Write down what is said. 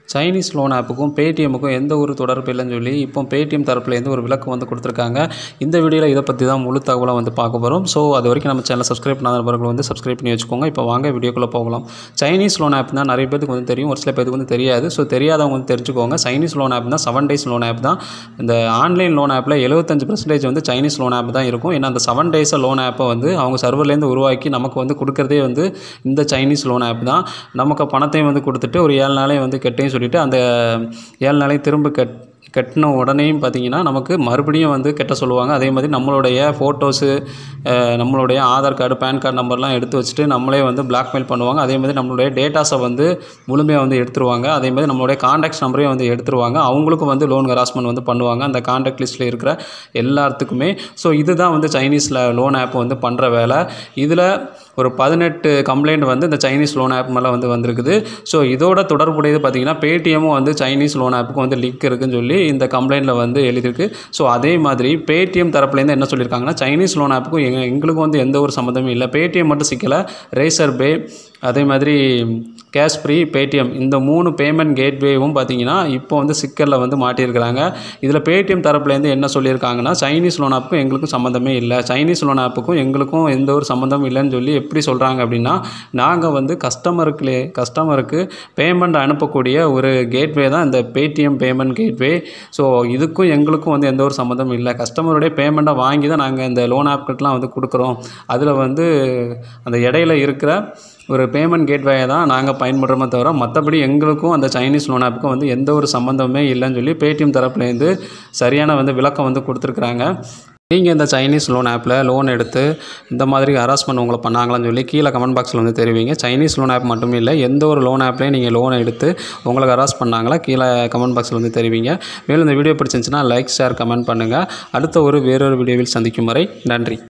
Chinese loan ஆப்புக்கும் பேடிஎம்முக்கும் எந்த ஒரு தொடர்பு இல்லைன்னு சொல்லி இப்போ பேடிஎம் தரப்புலேருந்து ஒரு விளக்கம் வந்து கொடுத்துருக்காங்க இந்த வீடியோவில் இதை பற்றி தான் முழு தகவலாக வந்து பார்க்க போகிறோம் ஸோ அது வரைக்கும் நம்ம சேனலை சப்ஸ்கிரைப் பண்ணாத நபர்கள் வந்து சப்ஸ்கிரைப் பண்ணி வச்சுக்கோங்க இப்போ வாங்க வீடியோக்குள்ளே போகலாம் சைனீஸ் லோன் ஆப் தான் நிறைய பேருக்கு வந்து தெரியும் ஒரு சில பேருக்கு வந்து தெரியாது ஸோ தெரியாதவங்க வந்து தெரிஞ்சுக்கோங்க சைனீஸ் லோன் ஆப் தான் செவன் டேஸ் லோன் ஆப் தான் இந்த ஆன்லைன் லோன் ஆப்பில் எழுபத்தஞ்சு பர்சன்டேஜ் வந்து சைனீஸ் லோன் ஆப் தான் இருக்கும் ஏன்னா அந்த செவன் டேஸ் லோன் ஆப்பை வந்து அவங்க சர்வர்லேருந்து உருவாக்கி நமக்கு வந்து கொடுக்குறதே வந்து இந்த சைனீஸ் லோன் ஆப் தான் நமக்கு பணத்தையும் வந்து கொடுத்துட்டு ஒரு ஏழு நாளே வந்து கெட்டையும் சொல்லிட்டு அந்த ஏழு நாளையும் திரும்ப கட் கட்டின உடனேயும் பார்த்தீங்கன்னா நமக்கு மறுபடியும் வந்து கெட்ட சொல்லுவாங்க அதே மாதிரி நம்மளுடைய ஃபோட்டோஸு நம்மளுடைய ஆதார் கார்டு பேன் கார்டு நம்பர்லாம் எடுத்து வச்சுட்டு நம்மளே வந்து பிளாக்மெயில் பண்ணுவாங்க அதே மாதிரி நம்மளுடைய டேட்டாஸை வந்து முழுமையாக வந்து எடுத்துருவாங்க அதே மாதிரி நம்மளுடைய காண்டாக்ட்ஸ் நம்பரையும் வந்து எடுத்துருவாங்க அவங்களுக்கும் வந்து லோன் ஹராஸ்மெண்ட் வந்து பண்ணுவாங்க அந்த காண்டாக்ட் லிஸ்ட்டில் இருக்கிற எல்லாத்துக்குமே ஸோ இதுதான் வந்து சைனீஸில் லோன் ஆப் வந்து பண்ணுற வேலை இதில் ஒரு பதினெட்டு கம்ப்ளைண்ட் வந்து இந்த சைனீஸ் லோன் ஆப் மேலே வந்து வந்திருக்குது ஸோ இதோட தொடர்புடையது பார்த்தீங்கன்னா பேடிஎம்மும் வந்து சைனீஸ் லோன் ஆப்புக்கும் வந்து லிங்க் இருக்குன்னு சொல்லி இந்த கம்ப்ளைண்ட்டில் வந்து எழுதியிருக்கு ஸோ அதே மாதிரி பேடிஎம் தரப்புலேருந்து என்ன சொல்லியிருக்காங்கன்னா சைனீஸ் லோன் ஆப்புக்கும் எங்க எங்களுக்கும் வந்து எந்த ஒரு சம்மந்தமும் இல்லை பேடிஎம் மட்டும் சிக்கலை ரேசர் பே அதே மாதிரி கேஷ் ஃப்ரீ பேடிஎம் இந்த மூணு பேமெண்ட் கேட்வேவும் பார்த்தீங்கன்னா இப்போ வந்து சிக்கலில் வந்து மாட்டியிருக்கிறாங்க இதில் பேடிஎம் தரப்புலேருந்து என்ன சொல்லியிருக்காங்கன்னா சைனீஸ் லோன் ஆப்புக்கும் எங்களுக்கும் சம்மந்தமே இல்லை சைனீஸ் லோன் ஆப்புக்கும் எங்களுக்கும் எந்த ஒரு சம்மந்தமும் இல்லைன்னு சொல்லி எப்படி சொல்கிறாங்க அப்படின்னா நாங்கள் வந்து கஸ்டமருக்குலே கஸ்டமருக்கு பேமெண்ட் அனுப்பக்கூடிய ஒரு கேட்வே தான் இந்த பேடிஎம் பேமெண்ட் கேட்வே ஸோ இதுக்கும் எங்களுக்கும் வந்து எந்த ஒரு சம்மந்தமும் இல்லை கஸ்டமருடைய பேமெண்ட்டை வாங்கி தான் நாங்கள் இந்த லோன் ஆப்கிட்டலாம் வந்து கொடுக்குறோம் அதில் வந்து அந்த இடையில இருக்கிற ஒரு பேமெண்ட் கேட்வேயை தான் நாங்கள் பயன்படுறோமே தவிர மற்றபடி எங்களுக்கும் அந்த சைனீஸ் லோன் ஆப்புக்கும் வந்து எந்த ஒரு சம்மந்தமே இல்லைன்னு சொல்லி பேடிஎம் தரப்புலேருந்து சரியான வந்து விளக்கம் வந்து கொடுத்துருக்குறாங்க நீங்கள் இந்த சைனீஸ் லோன் ஆப்பில் லோன் எடுத்து இந்த மாதிரி ஹராஸ்மெண்ட் உங்களை பண்ணாங்களான்னு சொல்லி கீழே கமெண்ட் பாக்ஸில் வந்து தெரிவிங்க சைனீஸ் லோன் ஆப் மட்டும் இல்லை எந்த ஒரு லோன் ஆப்லேயும் நீங்கள் லோன் எடுத்து உங்களுக்கு ஹராஸ் பண்ணாங்களா கீழே கமெண்ட் பாக்ஸில் வந்து தெரிவிங்க மேலும் இந்த வீடியோ பிடிச்சிருந்துச்சுன்னா லைக் ஷேர் கமெண்ட் பண்ணுங்கள் அடுத்த ஒரு வேறொரு வீடியோவில் சந்திக்கும் வரை நன்றி